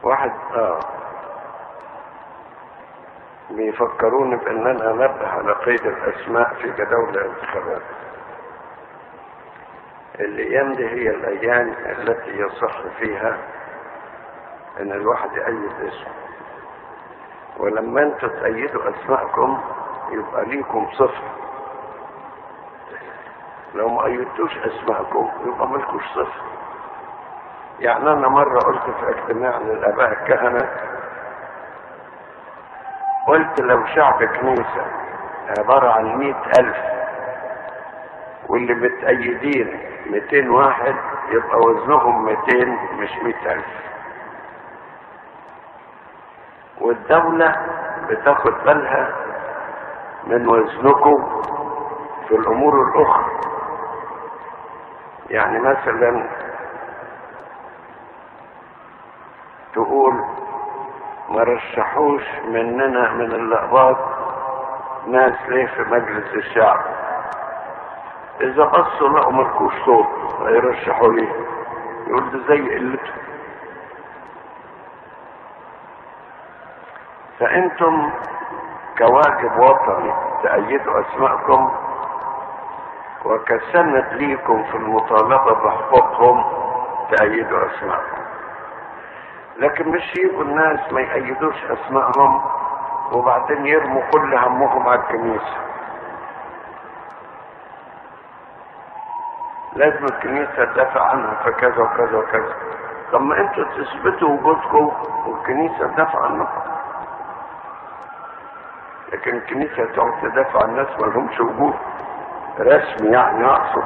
واحد اه بيفكروني بان انا انبه على قيد الاسماء في جداول الانتخابات الايام دي هي الايام التي يصح فيها ان الواحد يأيد اسمه ولما انتوا تأيدوا اسماءكم يبقى ليكم صفر لو ما أيدتوش اسماءكم يبقى ملكوش صفر يعني انا مرة قلت في اجتماع للاباء الكهنة قلت لو شعب كنيسة عبارة عن مئة ألف واللي متأيدين 200 واحد يبقى وزنهم 200 مش 100 ألف والدولة بتاخد بالها من وزنكم في الأمور الأخرى يعني مثلا تقول ما رشحوش مننا من الأقباط ناس ليه في مجلس الشعب إذا بصوا لقوا ملكوش صوت هيرشحوا ليه يقول ده زي قلته فأنتم كواجب وطني تأيدوا أسماءكم وكسند ليكم في المطالبة بحقوقهم تأيدوا أسماءكم لكن مش يجوا الناس ما يأيدوش أسمائهم وبعدين يرموا كل همهم على الكنيسة لازم الكنيسة تدافع عنها في كذا وكذا وكذا طب ما انتوا تثبتوا وجودكم والكنيسة تدافع عنكم لكن الكنيسة تقعد تدافع عن الناس ما لهمش وجود رسمي يعني اقصد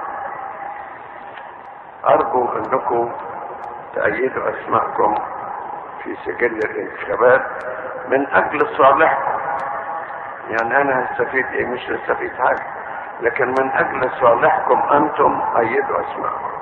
ارجو انكم تأيدوا اسماءكم في سجل الانتخابات من اجل صالحكم يعني انا هستفيد ايه مش هستفيد حاجه لكن من اجل صالحكم انتم ايدوا اسماءكم